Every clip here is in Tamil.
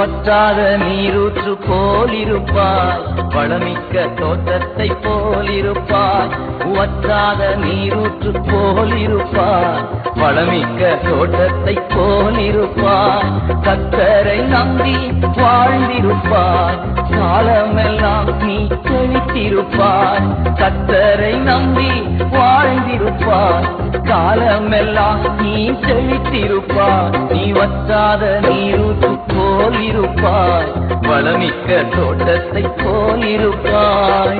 வற்றாத நீரூற்று போலிருப்பாய் வளமிக்க தோட்டத்தை போலிருப்பாய் வற்றாத நீரூற்று போலிருப்பாய் வளமிக்க தோட்டத்தை போலிருப்பாய் கத்தரை நம்பி வாழ்ந்திருப்பாய் காலமெல்லாம் நீ செழித்திருப்பாய் கத்தரை நம்பி வாழ்ந்திருப்பாய் காலமெல்லாம் நீ செழித்திருப்பாய் நீ வற்றாத நீரூற்று போலிருப்பாய் வளமிக்க தோட்டத்தை போலிருப்பாய்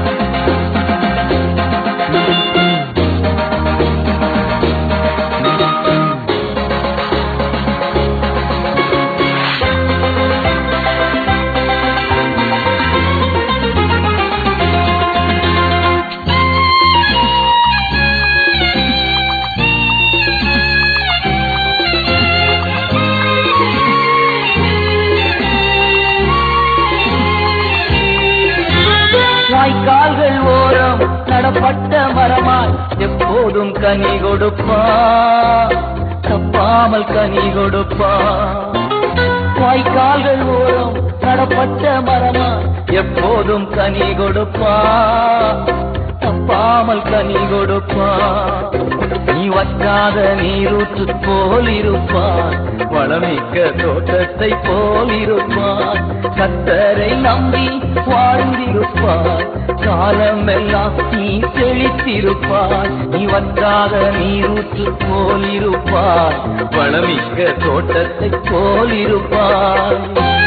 வாய்க்கால்கள் ஓரம் நடப்பட்ட மரமாய் எப்போதும் கனி கொடுப்பா தப்பாமல் கனி கொடுப்பா வாய்க்கால்கள் ஓரம் நடப்பட்ட மரமாய் எப்போதும் கனி கொடுப்பா தப்பாமல் கனி கொடுப்பா நீ வற்றாத நீரூற்று போல் இருப்பான் வளமிக்க தோட்டத்தை போல் இருப்பான் கத்தரை நம்பி வாழ்ந்திருப்பான் காலமெல்லாம் நீ செழித்திருப்பான் நீ வற்றாத நீரூற்று போல் இருப்பான் வளமிக்க தோட்டத்தை போல் இருப்பான்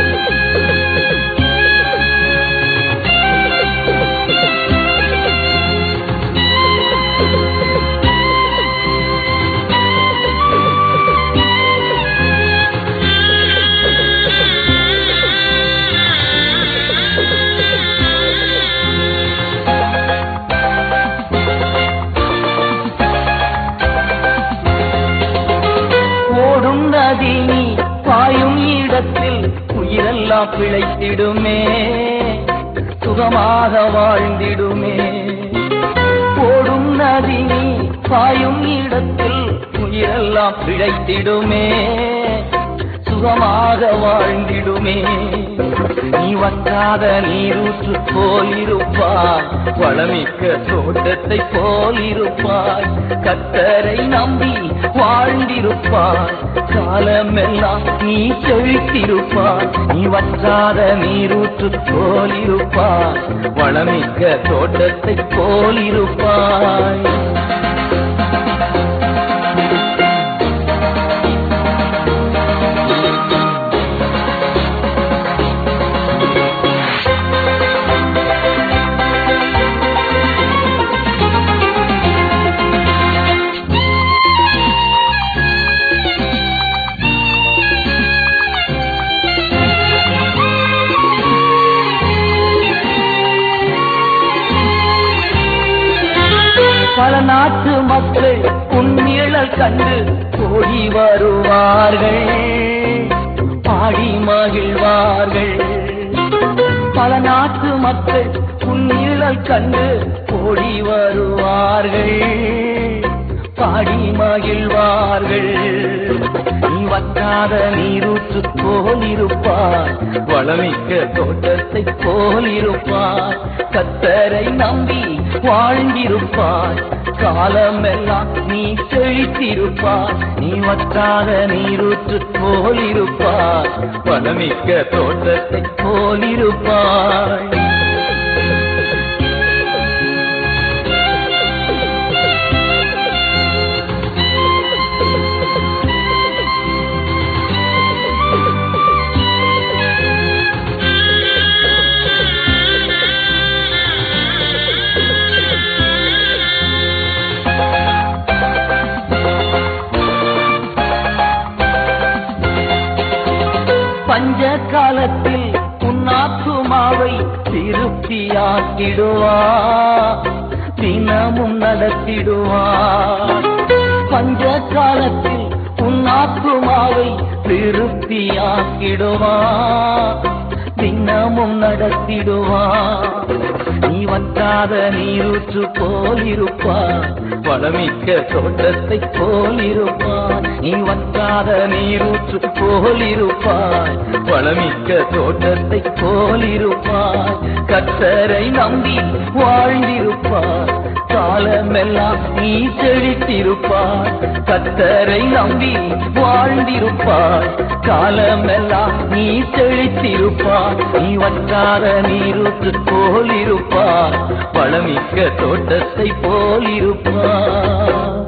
ஓடும் நதி நீ பாயும் இடத்தில் உயிரெல்லாம் பிழைத்திடுமே சுகமாக வாழ்ந்திடுமே ஓடும் நதி நீ பாயும் இடத்தில் உயிரெல்லாம் பிழைத்திடுமே சுகமாக வாழ்ந்திடுமே நீ வற்றாத நீரூற்று போல் இருப்பாய் வளமிக்க தோட்டத்தை போல் இருப்பாய் கத்தரை நம்பி வாழ்ந்திருப்பாய் காலமெல்லாம் நீ செழித்திருப்பாய் நீ வற்றாத நீரூற்று போல் இருப்பாய் வளமிக்க தோட்டத்தை போல் இருப்பாய் பல நாட்டு மக்கள் உன் நிழல் கண்டு ஓடி வருவார்கள் பாடி மகிழ்வார்கள் பல நாட்டு மக்கள் உன் நிழல் கண்டு ஓடி வருவார்கள் பாடி மகிழ்வார்கள் நீ வற்றாத நீரூற்று போல் இருப்பாய் வளமிக்க தோட்டத்தை போல் இருப்பாய் கத்தரை நம்பி வாழ்ந்திருப்பாய் காலமெல்லாம் நீ செழித்திருப்பாய் நீ வற்றாத நீரூற்று போல் இருப்பாய் வளமிக்க தோட்டத்தை போல் இருப்பாய் பஞ்ச காலத்தில் உன்னாத்துமாவை திருப்தியாக்கிடுவா தினமும் நடத்திடுவா பஞ்ச காலத்தில் உன்னாத்துமாவை திருப்தியாக்கிடுவா தினமும் நடத்திடுவா நீ வற்றாத நீரூற்று போல் இருப்பாய் வளமிக்க தோட்டத்தை போலிருப்பாய் நீ வற்றாத நீரூற்று போலிருப்பாய் வளமிக்க தோட்டத்தை போலிருப்பாய் கத்தரை நம்பி வாழ்ந்திருப்பாய் காலமெல்லாம் நீ செழித்திருப்பாய் கத்தரை நம்பி வாழ்ந்திருப்பாய் காலமெல்லாம் நீ செழித்திருப்பாய் நீ வற்றாத நீரூற்று போலிருப்பாய் வளமிக்க தோட்டத்தை போலிருப்பாய்